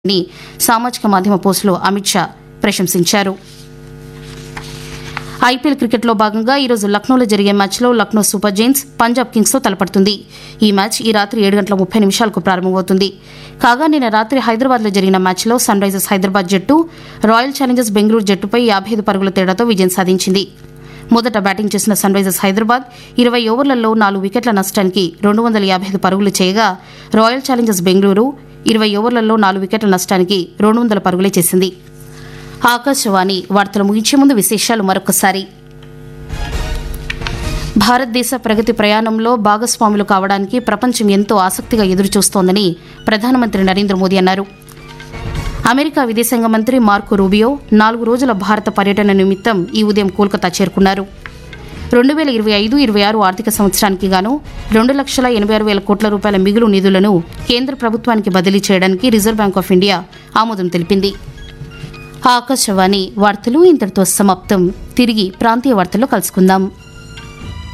ని సామాజిక మాధ్యమ పోస్టులో అమిత్ షా ప్రశంసించారు ఐపీఎల్ క్రికెట్లో భాగంగా ఈరోజు లక్నోలో జరిగే మ్యాచ్లో లక్నో సూపర్ జైన్స్ పంజాబ్ కింగ్స్తో తలపడుతుంది ఈ మ్యాచ్ ఈ రాత్రి ఏడు గంటల ముప్పై నిమిషాలకు ప్రారంభమవుతుంది కాగా నిన్న రాత్రి హైదరాబాద్లో జరిగిన మ్యాచ్లో సన్ రైజర్స్ హైదరాబాద్ జట్టు రాయల్ ఛాలెంజర్స్ బెంగళూరు జట్టుపై యాభై ఐదు పరుగుల తేడాతో విజయం సాధించింది మొదట బ్యాటింగ్ చేసిన సన్ రైజర్స్ హైదరాబాద్ ఇరవై ఓవర్లలో నాలుగు వికెట్ల నష్టానికి రెండు వందల యాభై ఐదు పరుగులు చేయగా రాయల్ ఛాలెంజర్స్ బెంగళూరు ఇరవై ఓవర్లలో నాలుగు వికెట్ల నష్టానికి రెండు వందల పరుగులే చేసింది ఆకాశవాణి వార్తలు ముగించే ముందు విశేషాలు మరొకసారి భారతదేశ ప్రగతి ప్రయాణంలో భాగస్వాములు కావడానికి ప్రపంచం ఎంతో ఆసక్తిగా ఎదురుచూస్తోందని ప్రధానమంత్రి నరేంద్ర మోదీ అన్నారు అమెరికా విదేశాంగ మంత్రి మార్కో రూబియో నాలుగు రోజుల భారత పర్యటన నిమిత్తం ఈ ఉదయం కోల్కతా చేరుకున్నారు రెండు వేల ఇరవై ఐదు ఇరవై ఆరు ఆర్థిక సంవత్సరానికి గాను రెండు లక్షల ఎనభై ఆరు వేల కోట్ల రూపాయల మిగులు నిధులను కేంద్ర ప్రభుత్వానికి బదిలీ చేయడానికి రిజర్వ్ బ్యాంక్ ఆఫ్ ఇండియా ఆమోదం తెలిపింది ఆకాశవాణి వార్తలు ఇంతటితో సమాప్తం తిరిగి ప్రాంతీయ వార్తల్లో కలుసుకుందాం